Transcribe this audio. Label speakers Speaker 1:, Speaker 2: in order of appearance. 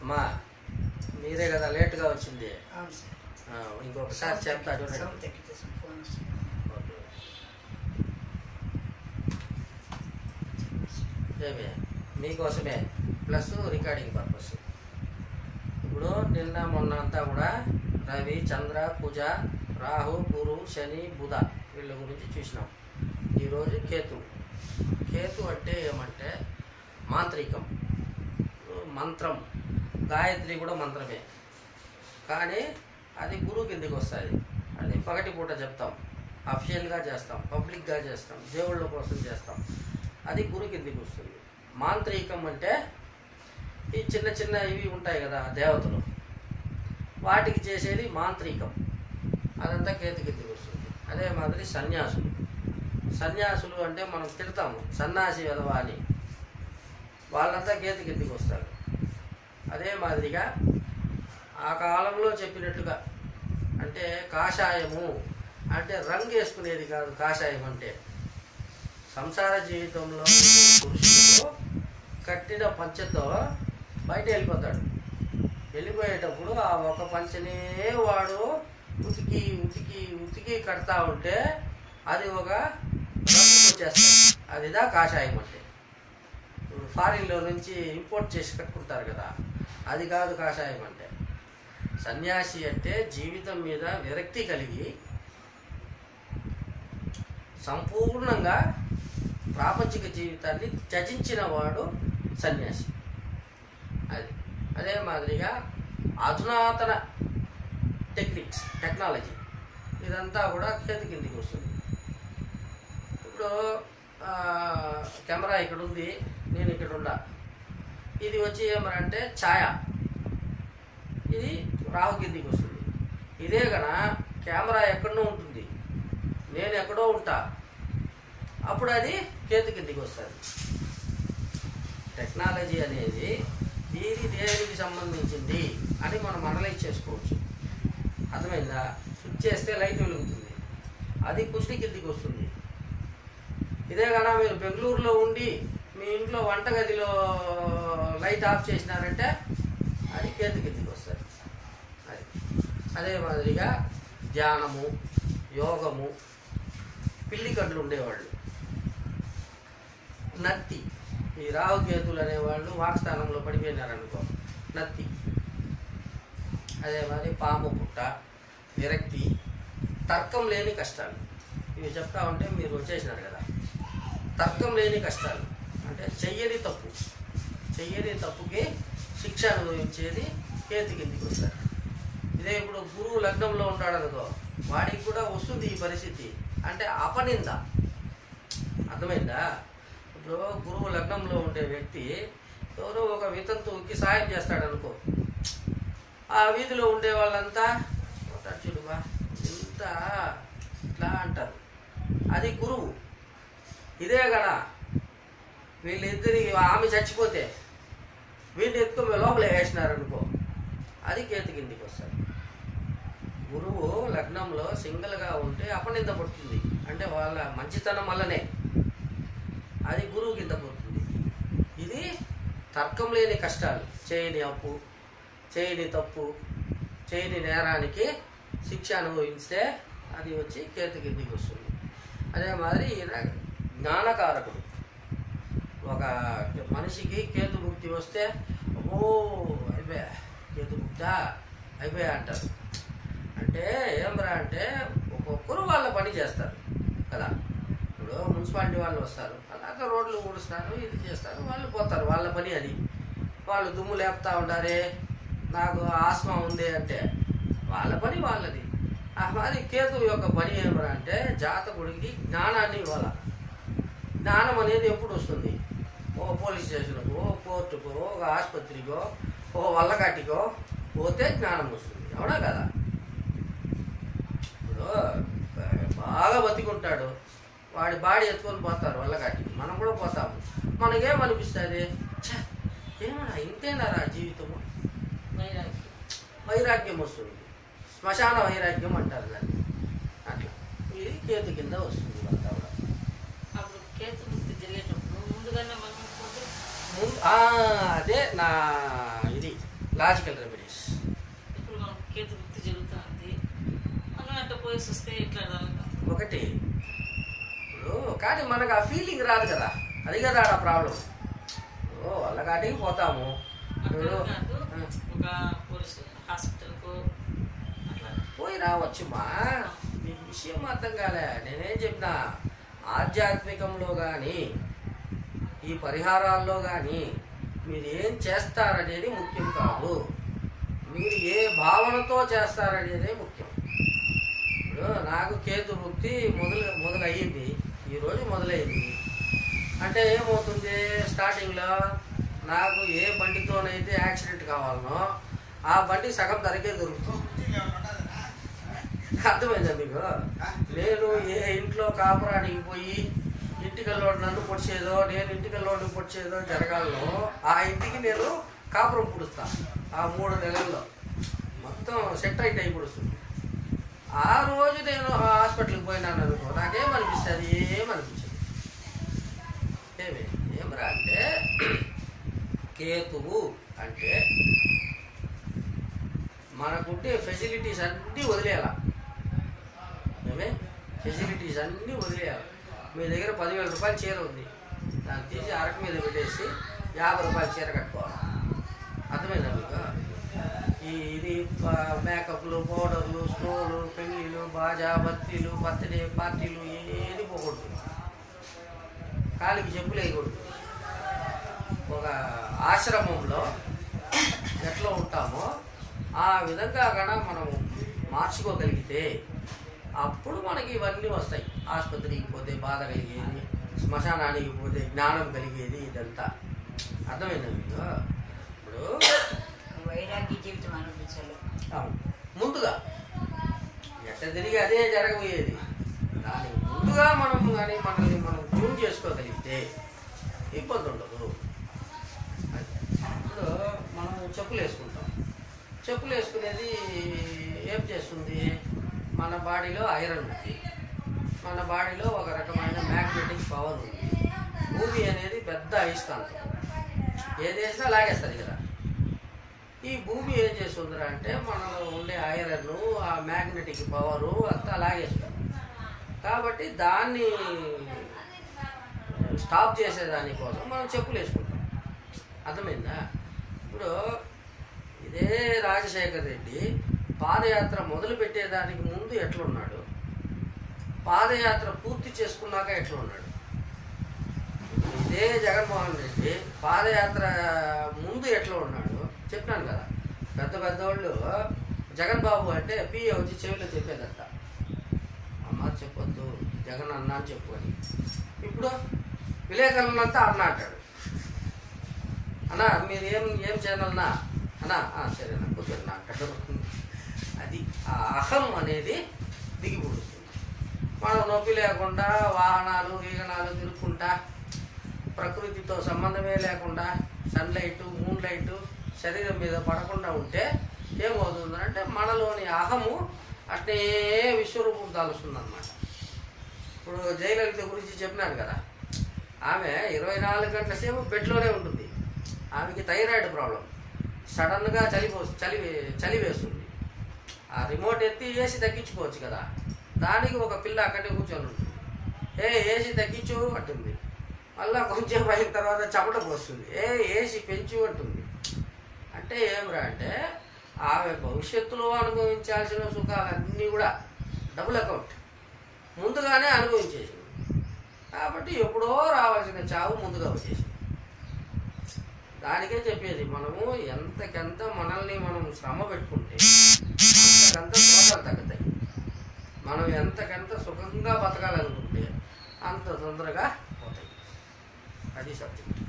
Speaker 1: అమ్మా మీరే కదా లేట్గా వచ్చింది
Speaker 2: అవును సార్
Speaker 1: ఆ, ఇంకొకసారి చెప్తా చూడండి
Speaker 2: సౌండ్ తగ్గించేసాను ఫోన్ వస్తుంది
Speaker 1: ఓకే. ఏమి మీకోసమే ప్లస్ రికార్డింగ్ పర్పస్ ఇప్పుడు నిన్న మొన్న అంతా కూడా రవి చంద్ర కుజ రాహు గురు శని బుధ వీళ్ళ గురించి చూసినాం ఈరోజు కేతు కేతు అంటే ఏమంటే మాంత్రికం మంత్రం గాయత్రి కూడా మంత్రమే కానీ అది గురువు కిందికి వస్తుంది అది పగటి పూట చెప్తాం అఫిషియల్గా చేస్తాం పబ్లిక్గా చేస్తాం దేవుళ్ళ కోసం చేస్తాం అది గురు కిందికి వస్తుంది మాంత్రికం అంటే ఈ చిన్న చిన్న ఇవి ఉంటాయి కదా దేవతలు వాటికి చేసేది మాంత్రికం అదంతా కేతు కిందికి వస్తుంది అదే మాదిరి సన్యాసులు సన్యాసులు అంటే మనం తిడతాము సన్యాసి వెధవ అని వాళ్ళంతా కేతు కిందికి వస్తారు అదే మాదిరిగా ఆ కాలంలో చెప్పినట్టుగా అంటే కాషాయము అంటే రంగు వేసుకునేది కాదు కాషాయం అంటే సంసార జీవితంలో పురుషుడు కట్టిన పంచెతో బయట వెళ్ళిపోతాడు వెళ్ళిపోయేటప్పుడు ఆ ఒక పంచనే వాడు ఉతికి ఉతికి ఉతికి కడతా ఉంటే అది ఒక రంగు వచ్చేస్తుంది అదిదా కాషాయం అంటే ఇప్పుడు ఫారిన్లో నుంచి ఇంపోర్ట్ చేసి కట్టుకుంటారు కదా అది కాదు కాషాయం అంటే సన్యాసి అంటే జీవితం మీద విరక్తి కలిగి సంపూర్ణంగా ప్రాపంచిక జీవితాన్ని త్యజించిన వాడు సన్యాసి అది అదే మాదిరిగా అధునాతన టెక్నిక్స్ టెక్నాలజీ ఇదంతా కూడా చేతి కిందికి వస్తుంది ఇప్పుడు ఆ, కెమెరా ఇక్కడ ఉంది నేను ఇక్కడ ఉండా ఇది వచ్చి ఏమరంటే ఛాయ ఇది రాహు కిందికి వస్తుంది ఇదే గన కెమెరా ఎక్కడో ఉంటుంది నేను ఎక్కడో ఉంటా అప్పుడు అది కేతు కిందికి వస్తుంది టెక్నాలజీ అనేది దీని దేనికి సంబంధించింది అని మనం అనలైజ్ చేసుకోవచ్చు అర్థమైందా స్విచ్ చేస్తే లైట్ వెలుగుతుంది అది కుష్టి కిందికి వస్తుంది ఇదే కదా మీరు బెంగళూరులో ఉండి మీ ఇంట్లో వంటగదిలో లైట్ ఆఫ్ చేసినారంటే అది కేతు కిందికి వస్తుంది అది అదే మాదిరిగా ధ్యానము యోగము పిల్లి కళ్ళు ఉండేవాళ్ళు నత్తి ఈ రాహుకేతులు అనేవాళ్ళు వాక్స్థానంలో పడిపోయినారనుకో నత్తి అదే మరి పాము పుట్ట విరక్తి తర్కం లేని కష్టాలు ఇవి చెప్తా ఉంటే మీరు వచ్చేసినారు కదా తర్కం లేని కష్టాలు అంటే చెయ్యని తప్పు చెయ్యని తప్పుకి శిక్ష అనుభవించేది కేతు కిందికి వస్తారు ఇదే ఇప్పుడు గురువు లగ్నంలో ఉంటాడు అనుకో వాడికి కూడా వస్తుంది ఈ పరిస్థితి అంటే అపనింద అర్థమైందా ఇప్పుడు గురువు లగ్నంలో ఉండే వ్యక్తి ఎవరో ఒక వితంతువుకి సాయం చేస్తాడు అనుకో ఆ వీధిలో ఉండే వాళ్ళంతా "పోతాడు చూడువా ఇంత ఇట్లా అంటారు అది గురువు ఇదే కదా వీళ్ళిద్దరి ఆమె చచ్చిపోతే వీడిని ఎత్తుకొని లోపల వేసినారనుకో అది కేతు కిందికి వస్తుంది గురువు లగ్నంలో సింగిల్గా ఉంటే అపనింద పడుతుంది అంటే వాళ్ళ మంచితనం వల్లనే అది గురువు కింద పడుతుంది ఇది తర్కం లేని కష్టాలు చేయని అప్పు చేయని తప్పు చేయని నేరానికి శిక్ష అనుభవిస్తే అది వచ్చి కేతు కిందికి వస్తుంది అదే మాదిరి ఈయన జ్ఞానకారకుడు ఒక మనిషికి కేతు ముక్తి వస్తే ఓ అయిపోయా కేతు ముక్తా అయిపోయా అంటారు అంటే ఏమరా అంటే ఒక్కొక్కరు వాళ్ళ పని చేస్తారు కదా ఇప్పుడు మున్సిపాలిటీ వాళ్ళు వస్తారు అలాగే రోడ్లు ఊడుస్తారు ఇది చేస్తారు వాళ్ళు పోతారు వాళ్ళ పని అది వాళ్ళు దుమ్ము లేపుతా ఉంటారే నాకు ఆస్మా ఉంది అంటే వాళ్ళ పని వాళ్ళది ఆ మరి కేతు యొక్క పని ఏమరా అంటే జాతకుడికి జ్ఞానాన్ని ఇవ్వాలి జ్ఞానం అనేది ఎప్పుడు వస్తుంది ఓ పోలీస్ స్టేషన్కో ఓ కోర్టుకో ఒక ఆసుపత్రికో ఓ వల్లకట్టికో పోతే జ్ఞానం వస్తుంది అవునా కదా ఇప్పుడు బాగా బతికుంటాడు వాడి బాడీ ఎత్తుకొని పోతారు వల్లకట్టికి మనం కూడా పోతాము మనకేమనిపిస్తుంది ఛ, ఏమన్నా ఇంతేనారా జీవితము
Speaker 2: వైరాగ్యం
Speaker 1: వైరాగ్యం వస్తుంది శ్మశాన వైరాగ్యం అంటారు దాన్ని అట్లా ఇది కేతు కింద వస్తుంది ఇదంతా కూడా
Speaker 2: అప్పుడు కేతు ముక్తి జరిగేటప్పుడు ముందుగానే మనం అనుకుంటే
Speaker 1: ముందు ఆ, అదే నా ఇది లాజికల్ రెమెడీస్
Speaker 2: ఇప్పుడు మనం కేతు వృత్తి జరుగుతుంది మనం అట్ట పోయేసి వస్తే ఎట్లా జరుగుతాం
Speaker 1: ఒకటి ఇప్పుడు కానీ మనకు ఆ ఫీలింగ్ రాదు కదా అది కదా ఆడ ప్రాబ్లం ఓ వాళ్ళ కాటికి పోతాము
Speaker 2: అక్కడ
Speaker 1: ఇప్పుడు
Speaker 2: కాదు
Speaker 1: ఆ,
Speaker 2: ఒక పోలీస్ హాస్పిటల్కు అట్లా
Speaker 1: పోయి రావచ్చు మా మీకు విషయం అర్థం కాలే నేనేం చెప్పినా ఆధ్యాత్మికంలో కానీ ఈ పరిహారాల్లో కానీ మీరు ఏం చేస్తారనేది ముఖ్యం కాదు మీరు ఏ భావనతో చేస్తారనేదే ముఖ్యం ఇప్పుడు నాకు కేతు వృత్తి మొదలు మొదలయ్యింది ఈరోజు మొదలైంది అంటే ఏమవుతుంది స్టార్టింగ్లో నాకు ఏ బండితోనైతే యాక్సిడెంట్ కావాలనో ఆ బండి సగం ధరకే దొరుకుతుంది అర్థమైందా మీకు నేను ఏ ఇంట్లో కాపురానికి పోయి ఇంటికల్లోడు నన్ను పొడిచేదో నేను ఇంటికల్లోడిని పొడిచేదో జరగాలను ఆ ఇంటికి నేను కాపురం పుడుస్తా ఆ మూడు నెలల్లో మొత్తం సెట్ అయితే అయి పుడుస్తుంది ఆ రోజు నేను ఆ హాస్పిటల్కి పోయినాను అనుకో నాకేం అనిపిస్తుంది ఏం అనిపించదు ఏమి ఏమరా అంటే కేతువు అంటే మనకుంటే ఫెసిలిటీస్ అన్నీ వదిలేయాల ఏమే ఫెసిలిటీస్ అన్నీ వదిలేయాలి మీ దగ్గర పదివేల రూపాయల చీర ఉంది దాన్ని తీసి అరకు మీద పెట్టేసి యాభై రూపాయల చీర కట్టుకోవాలి అర్థమైందా మీకు ఈ ఇది ప- మేకప్లు పౌడర్లు స్టోలు పెళ్ళిళ్ళు బాజా బత్తీలు బర్త్డే పార్టీలు ఏది పోకూడదు కాలికి చెప్పులు వేయకూడదు ఒక ఆశ్రమంలో ఎట్లా ఉంటామో ఆ విధంగా కనుక మనం మార్చుకోగలిగితే అప్పుడు మనకి ఇవన్నీ వస్తాయి ఆసుపత్రికి పోతే బాధ కలిగేది శ్మశానానికి పోతే జ్ఞానం కలిగేది ఇదంతా అర్థమైందా మీకు ఇప్పుడు
Speaker 3: వైరాగ్య జీవితం అనిపించాలి
Speaker 1: అవును. ముందుగా ఎట్ట తిరిగి అదే జరగబోయేది దాని ముందుగా మనం కానీ మనల్ని మనం ట్యూన్ చేసుకోగలిగితే ఇబ్బంది ఉండదు అది. ఇప్పుడు మనం చెప్పులు వేసుకుంటాం చెప్పులు వేసుకునేది ఏం చేస్తుంది మన బాడీలో ఐరన్ ఉంది మన బాడీలో ఒక రకమైన మ్యాగ్నెటిక్ పవర్ ఉంది భూమి అనేది పెద్ద అయస్కాంతం ఏది వేసినా లాగేస్తుంది కదా ఈ భూమి ఏం చేస్తుందిరా అంటే మనలో ఉండే ఐరన్ ఆ మ్యాగ్నెటిక్ పవరు అంతా లాగేస్తుంది కాబట్టి దాన్ని స్టాప్ చేసేదాని కోసం మనం చెప్పులు వేసుకుంటాం అర్థమైందా ఇప్పుడు ఇదే రాజశేఖర్ రెడ్డి పాదయాత్ర మొదలు పెట్టేదానికి ముందు ఎట్లున్నాడు పాదయాత్ర పూర్తి చేసుకున్నాక ఎట్లున్నాడు ఇదే జగన్మోహన్ రెడ్డి పాదయాత్ర ముందు ఎట్లా ఉన్నాడు చెప్పినాను కదా పెద్ద పెద్దవాళ్ళు జగన్ బాబు అంటే పిఏ వచ్చి చెవిలో చెప్పేదంట అమ్మ చెప్పొద్దు జగన్ అన్న అని చెప్పు అని ఇప్పుడు విలేకరులంతా అన్న అంటాడు అన్నా మీరు ఏం ఏం ఛానల్నా అన్నా "ఆ, సరేనా కూర్చోండి అంటాడు అది ఆ అహం అనేది దిగిపుడుతుంది మనం నొప్పి లేకుండా వాహనాలు గీగనాలు తిరుక్కుంటా ప్రకృతితో సంబంధమే లేకుండా సన్లైట్ మూన్ లైట్ శరీరం మీద పడకుండా ఉంటే ఏమవుతుందంటే మనలోని అహము అట్నే విశ్వరూపం దాలుస్తుంది అనమాట ఇప్పుడు జయలలిత గురించి చెప్పినాను కదా ఆమె ఇరవై నాలుగు గంటల సేపు బెడ్లోనే ఉంటుంది ఆమెకి థైరాయిడ్ ప్రాబ్లం సడన్గా చలి పో చలి చలి వేస్తుంది ఆ రిమోట్ ఎత్తి ఏసీ తగ్గించుకోవచ్చు కదా దానికి ఒక పిల్ల అక్కడే కూర్చొని ఉంటుంది ఏ ఏసీ తగ్గించు అంటుంది మళ్ళా కొంచెం అయిన తర్వాత చెమట పోస్తుంది ఏ ఏసీ పెంచు అంటుంది అంటే ఏమిరా అంటే ఆమె భవిష్యత్తులో అనుభవించాల్సిన సుఖాలన్నీ కూడా డబుల్ అకౌంట్ ముందుగానే అనుభవించేసింది కాబట్టి ఎప్పుడో రావాల్సిన చావు ముందుగా వచ్చేసింది దానికే చెప్పేది మనము ఎంతకెంత మనల్ని మనం శ్రమ పెట్టుకుంటే అంతకంత దోషాలు తగ్గుతాయి మనం ఎంతకెంత సుఖంగా బతకాలనుకుంటే అంత తొందరగా పోతాయి అది సబ్జెక్ట్